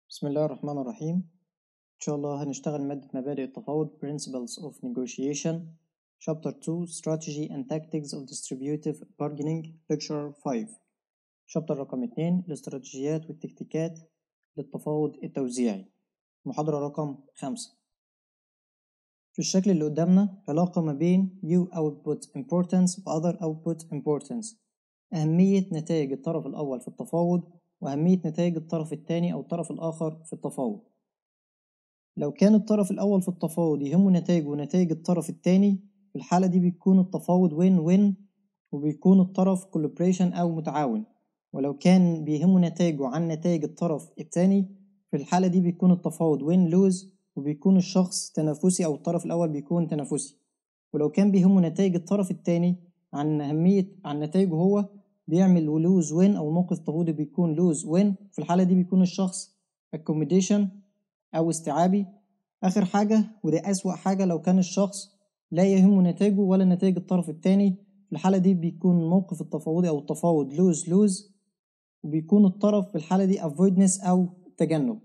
بسم الله الرحمن الرحيم إن شاء الله هنشتغل مادة مبادئ التفاوض Principles of Negotiation Chapter 2 Strategy and Tactics of Distributive Bargaining Lecture 5 Chapter رقم 2 الاستراتيجيات والتكتيكات للتفاوض التوزيعي محاضرة رقم 5 في الشكل اللي قدامنا علاقة ما بين U output importance و other output importance أهمية نتائج الطرف الأول في التفاوض وأهمية نتائج الطرف الثاني أو الطرف الآخر في التفاوض لو كان الطرف الأول في التفاوض يهمه نتائج ونتائج الطرف الثاني في الحالة دي بيكون التفاوض وين وين وبيكون الطرف كولابريشن أو متعاون ولو كان بيهمه نتائجه عن نتائج الطرف الثاني في الحالة دي بيكون التفاوض وين لوز وبيكون الشخص تنافسي أو الطرف الأول بيكون تنافسي ولو كان بيهمه نتائج الطرف الثاني عن أهمية عن نتائجه هو بيعمل لوز وين او موقف تفاوضي بيكون لوز وين في الحاله دي بيكون الشخص accommodation او استيعابي اخر حاجه ودي اسوا حاجه لو كان الشخص لا يهمه نتائجه ولا نتائج الطرف الثاني في الحاله دي بيكون الموقف التفاوضي او التفاوض لوز لوز وبيكون الطرف في الحاله دي avoidance او تجنب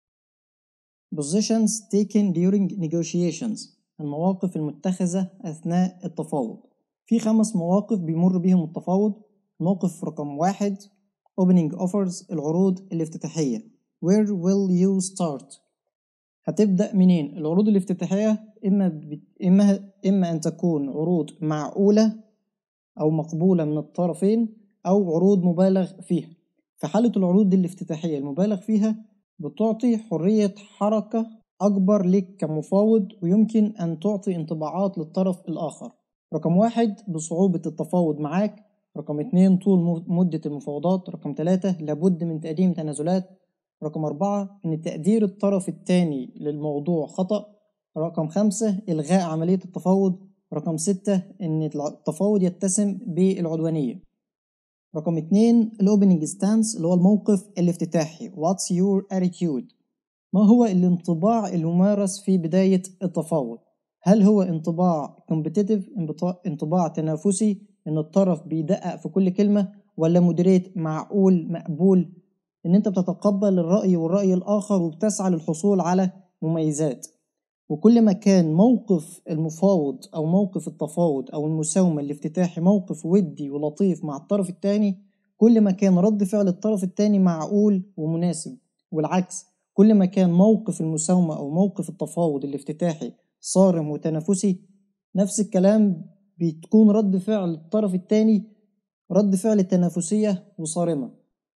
positions taken during negotiations المواقف المتخذة أثناء التفاوض في خمس مواقف بيمر بيهم التفاوض موقف رقم واحد opening offers العروض الافتتاحية where will you start هتبدأ منين العروض الافتتاحية إما ب... إما إما أن تكون عروض معقولة أو مقبولة من الطرفين أو عروض مبالغ فيها في حالة العروض الافتتاحية المبالغ فيها بتعطي حرية حركة أكبر لك كمفاوض ويمكن أن تعطي انطباعات للطرف الآخر رقم واحد بصعوبة التفاوض معاك رقم اتنين طول مدة المفاوضات رقم تلاتة لابد من تقديم تنازلات رقم أربعة إن تقدير الطرف الثاني للموضوع خطأ رقم خمسة إلغاء عملية التفاوض رقم ستة إن التفاوض يتسم بالعدوانية رقم اتنين الأوبننج ستانس اللي هو الموقف الافتتاحي What's your attitude ما هو الانطباع الممارس في بداية التفاوض هل هو انطباع competitive انطباع تنافسي ان الطرف بيدقق في كل كلمة ولا مديريت معقول مقبول ان انت بتتقبل الرأي والرأي الاخر وبتسعى للحصول على مميزات وكل ما كان موقف المفاوض او موقف التفاوض او المساومة الافتتاحي موقف ودي ولطيف مع الطرف الثاني كل ما كان رد فعل الطرف الثاني معقول ومناسب والعكس كل ما كان موقف المساومة او موقف التفاوض الافتتاحي صارم وتنافسي نفس الكلام بتكون رد فعل الطرف الثاني رد فعل تنافسية وصارمة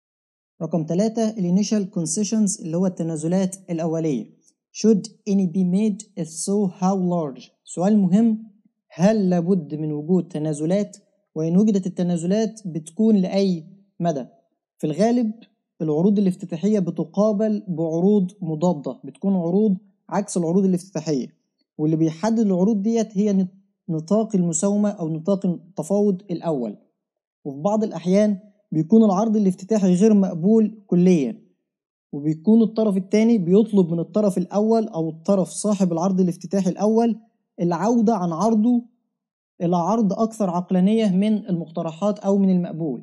رقم ثلاثة الانيشال concessions اللي هو التنازلات الأولية should any be made if so how large سؤال مهم هل لابد من وجود تنازلات وإن وجدت التنازلات بتكون لأي مدى في الغالب العروض الافتتاحية بتقابل بعروض مضادة بتكون عروض عكس العروض الافتتاحية واللي بيحدد العروض ديت هي نطاق المساومة أو نطاق التفاوض الأول وفي بعض الأحيان بيكون العرض الافتتاحي غير مقبول كليا وبيكون الطرف الثاني بيطلب من الطرف الأول أو الطرف صاحب العرض الافتتاحي الأول العودة عن عرضه إلى عرض أكثر عقلانية من المقترحات أو من المقبول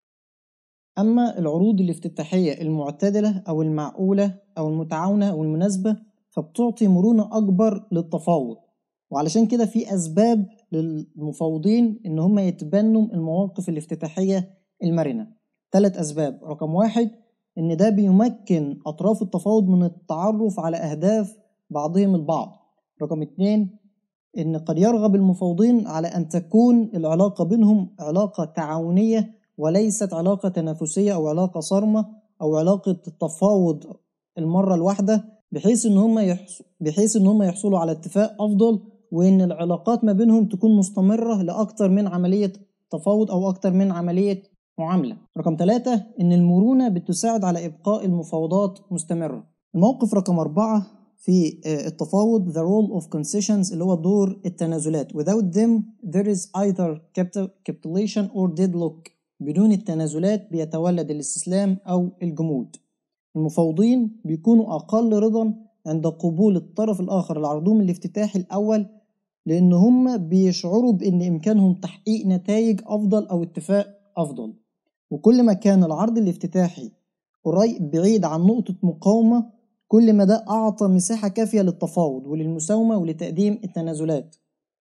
أما العروض الافتتاحية المعتدلة أو المعقولة أو المتعاونة أو المناسبة فبتعطي مرونة أكبر للتفاوض وعلشان كده في أسباب للمفاوضين إن هم يتبنوا المواقف الافتتاحية المرنة ثلاث أسباب رقم واحد إن ده بيمكن أطراف التفاوض من التعرف على أهداف بعضهم البعض رقم اتنين إن قد يرغب المفاوضين على أن تكون العلاقة بينهم علاقة تعاونية وليست علاقة تنافسية أو علاقة صارمة أو علاقة تفاوض المرة الواحدة بحيث إن هم يحص... بحيث إن هم يحصلوا على اتفاق أفضل وإن العلاقات ما بينهم تكون مستمرة لأكتر من عملية تفاوض أو أكتر من عملية معاملة رقم ثلاثة إن المرونة بتساعد على إبقاء المفاوضات مستمرة الموقف رقم أربعة في التفاوض the role of concessions اللي هو دور التنازلات without them there is either capitulation or deadlock بدون التنازلات بيتولد الاستسلام أو الجمود المفاوضين بيكونوا أقل رضا عند قبول الطرف الآخر لعرضهم الافتتاحي الأول لأن هم بيشعروا بأن إمكانهم تحقيق نتائج أفضل أو اتفاق أفضل وكل ما كان العرض الافتتاحي قريب بعيد عن نقطة مقاومة كل ما ده أعطى مساحة كافية للتفاوض وللمساومة ولتقديم التنازلات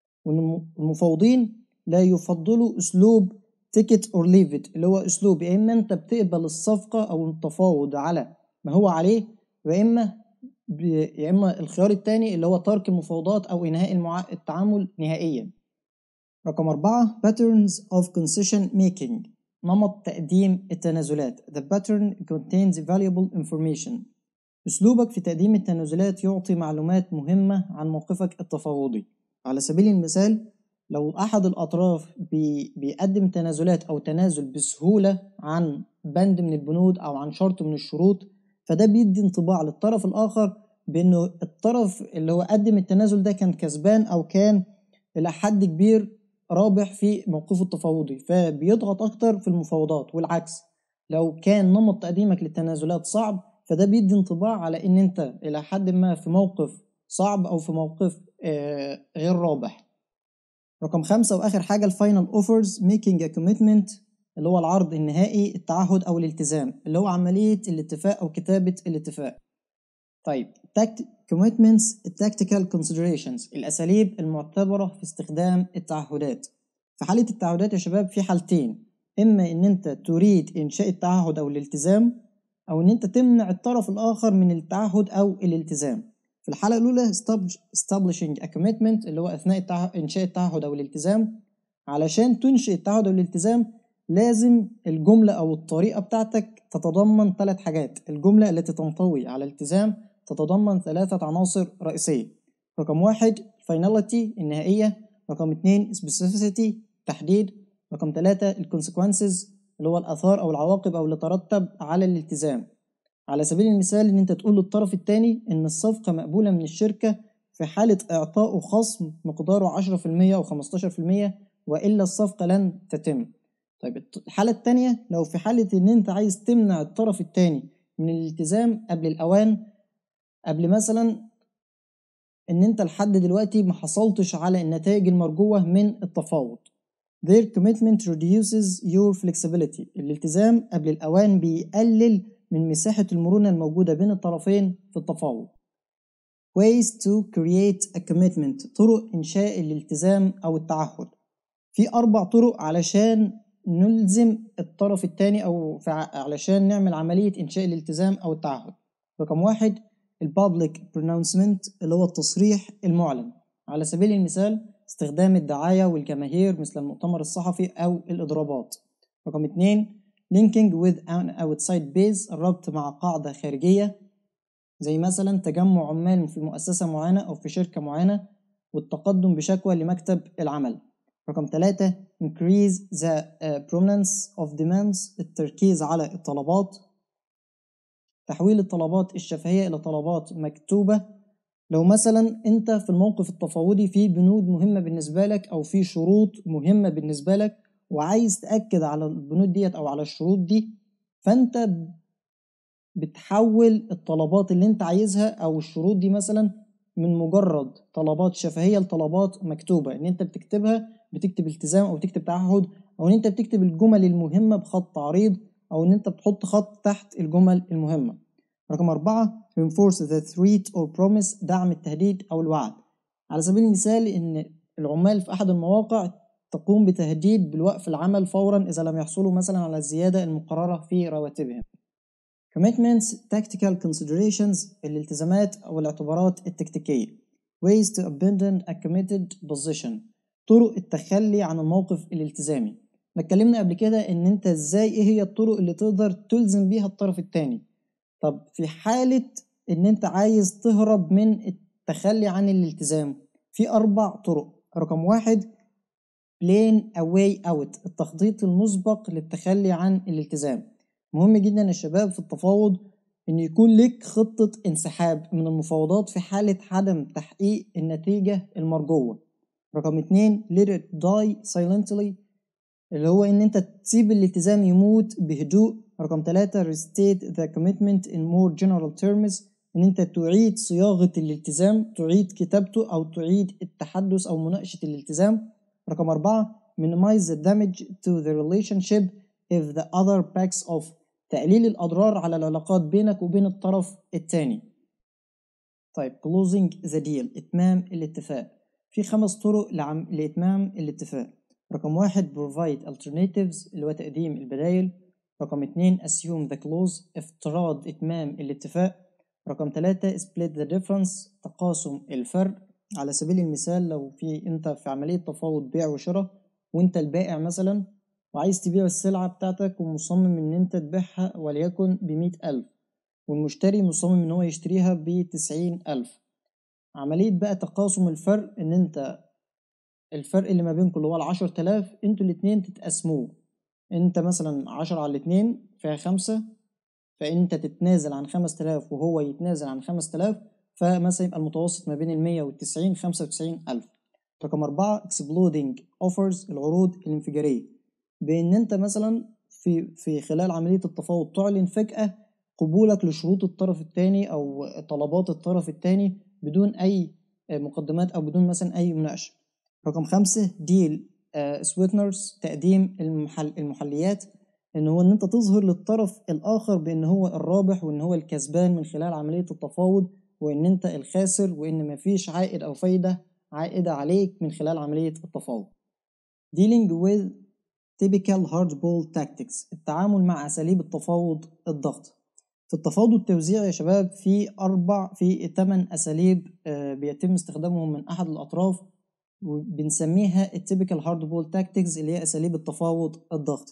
والمفاوضين لا يفضلوا أسلوب تيكت اور ليف ات اللي هو أسلوب يا إما أنت بتقبل الصفقة أو التفاوض على ما هو عليه يا إما يا إما الخيار التاني اللي هو ترك المفاوضات أو إنهاء المع... التعامل نهائيا رقم أربعة patterns of concession making نمط تقديم التنازلات The pattern contains valuable information أسلوبك في تقديم التنازلات يعطي معلومات مهمة عن موقفك التفاوضي على سبيل المثال لو أحد الأطراف بي بيقدم تنازلات أو تنازل بسهولة عن بند من البنود أو عن شرط من الشروط فده بيدي انطباع للطرف الآخر بأنه الطرف اللي هو قدم التنازل ده كان كسبان أو كان إلى حد كبير رابح في موقفه التفاوضي فبيضغط أكتر في المفاوضات والعكس لو كان نمط تقديمك للتنازلات صعب فده بيدي انطباع على إن أنت إلى حد ما في موقف صعب أو في موقف غير رابح رقم خمسة وآخر حاجة الفاينل اوفرز ميكينج ا كوميتمنت اللي هو العرض النهائي التعهد أو الالتزام اللي هو عملية الاتفاق أو كتابة الاتفاق طيب commitments tactical considerations الأساليب المعتبرة في استخدام التعهدات في حالة التعهدات يا شباب في حالتين إما إن أنت تريد إنشاء التعهد أو الالتزام أو إن أنت تمنع الطرف الآخر من التعهد أو الالتزام في الحالة الأولى establishing a commitment اللي هو أثناء التعه... إنشاء التعهد أو الالتزام علشان تنشئ التعهد أو الالتزام لازم الجملة أو الطريقة بتاعتك تتضمن ثلاث حاجات الجملة التي تنطوي على التزام تتضمن ثلاثة عناصر رئيسية رقم واحد finality النهائية رقم اتنين specificity تحديد رقم ثلاثة consequences اللي هو الآثار أو العواقب أو اللي ترتب على الالتزام على سبيل المثال إن أنت تقول للطرف التاني إن الصفقة مقبولة من الشركة في حالة إعطائه خصم مقداره عشرة في المية أو خمستاشر في المية وإلا الصفقة لن تتم طيب الحالة التانية لو في حالة إن أنت عايز تمنع الطرف التاني من الالتزام قبل الأوان قبل مثلا ان انت لحد دلوقتي ما حصلتش على النتائج المرجوة من التفاوض Their commitment reduces your flexibility الالتزام قبل الأوان بيقلل من مساحة المرونة الموجودة بين الطرفين في التفاوض Ways to create a commitment طرق إنشاء الالتزام أو التعهد في أربع طرق علشان نلزم الطرف التاني أو علشان نعمل عملية إنشاء الالتزام أو التعهد رقم واحد البابليك pronouncement اللي هو التصريح المعلن على سبيل المثال استخدام الدعاية والجماهير مثل المؤتمر الصحفي أو الإضرابات رقم اتنين linking with an outside base الربط مع قاعدة خارجية زي مثلا تجمع عمال في مؤسسة معينة أو في شركة معينة والتقدم بشكوى لمكتب العمل رقم ثلاثة increase the prominence of demands التركيز على الطلبات تحويل الطلبات الشفهية إلى طلبات مكتوبة لو مثلا أنت في الموقف التفاوضي في بنود مهمة بالنسبة لك أو في شروط مهمة بالنسبة لك وعايز تأكد على البنود ديت أو على الشروط دي فأنت بتحول الطلبات اللي أنت عايزها أو الشروط دي مثلا من مجرد طلبات شفهية لطلبات مكتوبة إن أنت بتكتبها بتكتب التزام أو بتكتب تعهد أو إن أنت بتكتب الجمل المهمة بخط عريض أو إن أنت بتحط خط تحت الجمل المهمة رقم أربعة reinforce the threat or promise دعم التهديد أو الوعد على سبيل المثال إن العمال في أحد المواقع تقوم بتهديد بالوقف العمل فورا إذا لم يحصلوا مثلا على الزيادة المقررة في رواتبهم commitments tactical considerations الالتزامات أو الاعتبارات التكتيكية ways to abandon a committed position طرق التخلي عن الموقف الالتزامي اتكلمنا قبل كده ان انت ازاي ايه هي الطرق اللي تقدر تلزم بيها الطرف التاني طب في حالة ان انت عايز تهرب من التخلي عن الالتزام في اربع طرق رقم واحد plan a way out التخطيط المسبق للتخلي عن الالتزام مهم جدا يا شباب في التفاوض ان يكون لك خطة انسحاب من المفاوضات في حالة عدم تحقيق النتيجة المرجوة رقم اتنين let it die silently اللي هو ان انت تسيب الالتزام يموت بهدوء رقم ثلاثة restate the commitment in more general terms ان انت تعيد صياغة الالتزام تعيد كتابته او تعيد التحدث او مناقشة الالتزام رقم أربعة minimize the damage to the relationship if the other backs off تقليل الأضرار على العلاقات بينك وبين الطرف الثاني طيب closing the deal إتمام الاتفاق في خمس طرق لعم... لإتمام الاتفاق رقم واحد provide alternatives اللي هو تقديم البدايل رقم اتنين assume the clause افتراض إتمام الاتفاق رقم تلاتة split the difference تقاسم الفرق على سبيل المثال لو في انت في عملية تفاوض بيع وشراء وانت البائع مثلا وعايز تبيع السلعة بتاعتك ومصمم ان انت تبيعها وليكن بمية ألف والمشتري مصمم ان هو يشتريها بتسعين ألف عملية بقى تقاسم الفرق ان انت الفرق اللي ما بينكم اللي هو العشر تلاف انتوا الاتنين تتقسموه انت مثلا عشرة على الاتنين فيها خمسة فانت تتنازل عن خمس تلاف وهو يتنازل عن خمس تلاف فمثلا يبقى المتوسط ما بين المية والتسعين خمسة وتسعين ألف رقم أربعة exploding offers العروض الانفجارية بإن أنت مثلا في في خلال عملية التفاوض تعلن فجأة قبولك لشروط الطرف الثاني أو طلبات الطرف الثاني بدون أي مقدمات أو بدون مثلا أي مناقشة رقم خمسة ديل سويتنرز تقديم المحل المحليات ان هو ان انت تظهر للطرف الاخر بان هو الرابح وان هو الكسبان من خلال عملية التفاوض وان انت الخاسر وان مفيش عائد او فايدة عائدة عليك من خلال عملية التفاوض dealing with typical hardball tactics التعامل مع أساليب التفاوض الضغط في التفاوض والتوزيع يا شباب في أربع في ثمان أساليب بيتم استخدامهم من أحد الأطراف وبنسميها التيبيكال هاردبول تاكتكس اللي هي أساليب التفاوض الضغط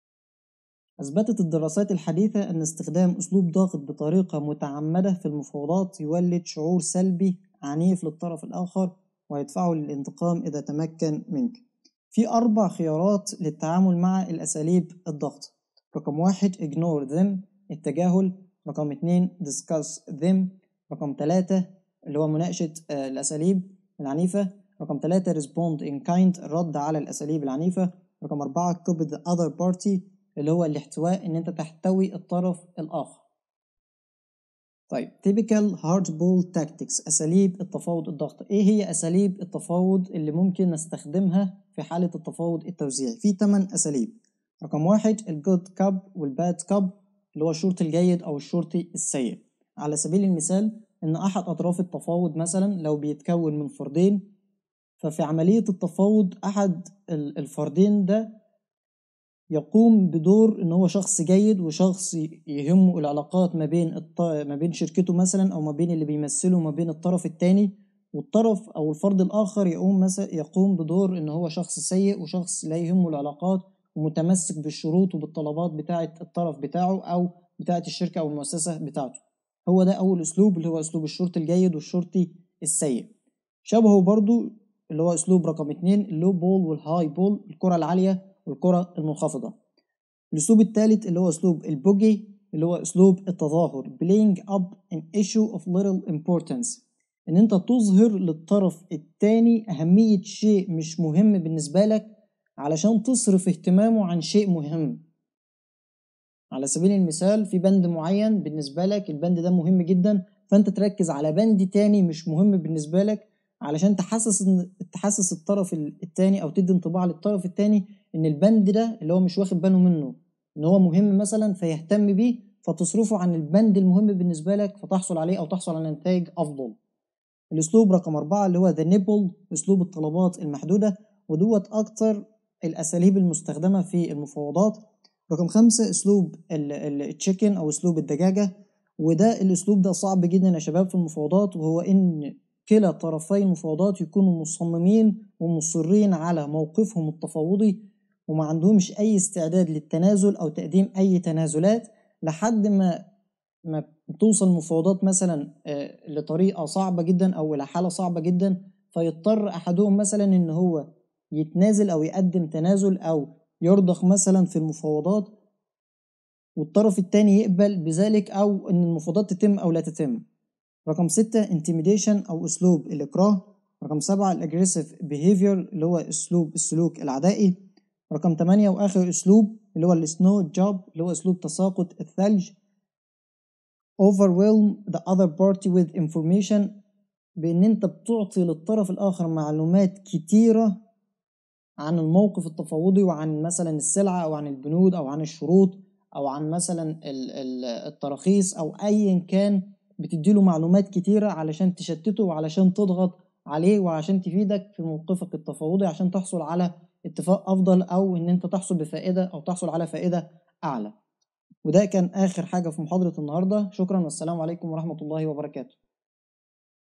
أثبتت الدراسات الحديثة أن استخدام أسلوب ضاغط بطريقة متعمدة في المفاوضات يولد شعور سلبي عنيف للطرف الآخر ويدفعه للانتقام إذا تمكن منك في أربع خيارات للتعامل مع الأساليب الضغط رقم واحد ignore them التجاهل رقم اتنين discuss them رقم تلاتة اللي هو مناقشة الأساليب العنيفة رقم تلاتة respond in kind الرد على الأساليب العنيفة رقم أربعة copy the other party اللي هو الاحتواء إن أنت تحتوي الطرف الآخر طيب typical hardball tactics أساليب التفاوض الضغط إيه هي أساليب التفاوض اللي ممكن نستخدمها في حالة التفاوض التوزيعي في 8 أساليب رقم واحد الجود كاب والباد كاب اللي هو الشرطي الجيد أو الشرطي السيء على سبيل المثال إن أحد أطراف التفاوض مثلا لو بيتكون من فردين ففي عملية التفاوض أحد الفردين ده يقوم بدور ان هو شخص جيد وشخص يهمه العلاقات ما بين الط... ما بين شركته مثلا او ما بين اللي بيمثله ما بين الطرف الثاني والطرف او الفرد الاخر يقوم مثلا يقوم بدور ان هو شخص سيء وشخص لا يهمه العلاقات ومتمسك بالشروط وبالطلبات بتاعه الطرف بتاعه او بتاعه الشركه او المؤسسه بتاعته هو ده اول اسلوب اللي هو اسلوب الشرطي الجيد والشرطي السيء شبهه برضو اللي هو اسلوب رقم اتنين اللو بول والهاي بول الكره العاليه والكرة المنخفضة الأسلوب الثالث اللي هو أسلوب البوجي اللي هو أسلوب التظاهر playing up an issue of little importance إن أنت تظهر للطرف الثاني أهمية شيء مش مهم بالنسبة لك علشان تصرف اهتمامه عن شيء مهم على سبيل المثال في بند معين بالنسبة لك البند ده مهم جدا فأنت تركز على بند تاني مش مهم بالنسبة لك علشان تحسس تحسس الطرف التاني أو تدي انطباع للطرف التاني ان البند ده اللي هو مش واخد باله منه ان هو مهم مثلا فيهتم بيه فتصرفه عن البند المهم بالنسبة لك فتحصل عليه او تحصل على نتائج افضل الاسلوب رقم اربعة اللي هو ذا نيبل اسلوب الطلبات المحدودة ودوت اكتر الاساليب المستخدمة في المفاوضات رقم خمسة اسلوب التشيكن او اسلوب الدجاجة وده الاسلوب ده صعب جدا يا شباب في المفاوضات وهو ان كلا طرفي المفاوضات يكونوا مصممين ومصرين على موقفهم التفاوضي وما عندهمش أي استعداد للتنازل أو تقديم أي تنازلات لحد ما ما توصل المفاوضات مثلا لطريقة صعبة جدا أو إلى حالة صعبة جدا فيضطر أحدهم مثلا إن هو يتنازل أو يقدم تنازل أو يرضخ مثلا في المفاوضات والطرف التاني يقبل بذلك أو إن المفاوضات تتم أو لا تتم رقم ستة intimidation أو أسلوب الإكراه رقم سبعة الأجريسيف behavior اللي هو أسلوب السلوك العدائي رقم تمانية وآخر أسلوب اللي هو السنو جوب اللي هو أسلوب تساقط الثلج overwhelm the other party with information بإن أنت بتعطي للطرف الآخر معلومات كتيرة عن الموقف التفاوضي وعن مثلا السلعة أو عن البنود أو عن الشروط أو عن مثلا التراخيص أو أيا كان بتديله معلومات كتيرة علشان تشتته وعلشان تضغط عليه وعشان تفيدك في موقفك التفاوضي عشان تحصل على اتفاق أفضل أو إن أنت تحصل بفائدة أو تحصل على فائدة أعلى وده كان آخر حاجة في محاضرة النهاردة شكرا والسلام عليكم ورحمة الله وبركاته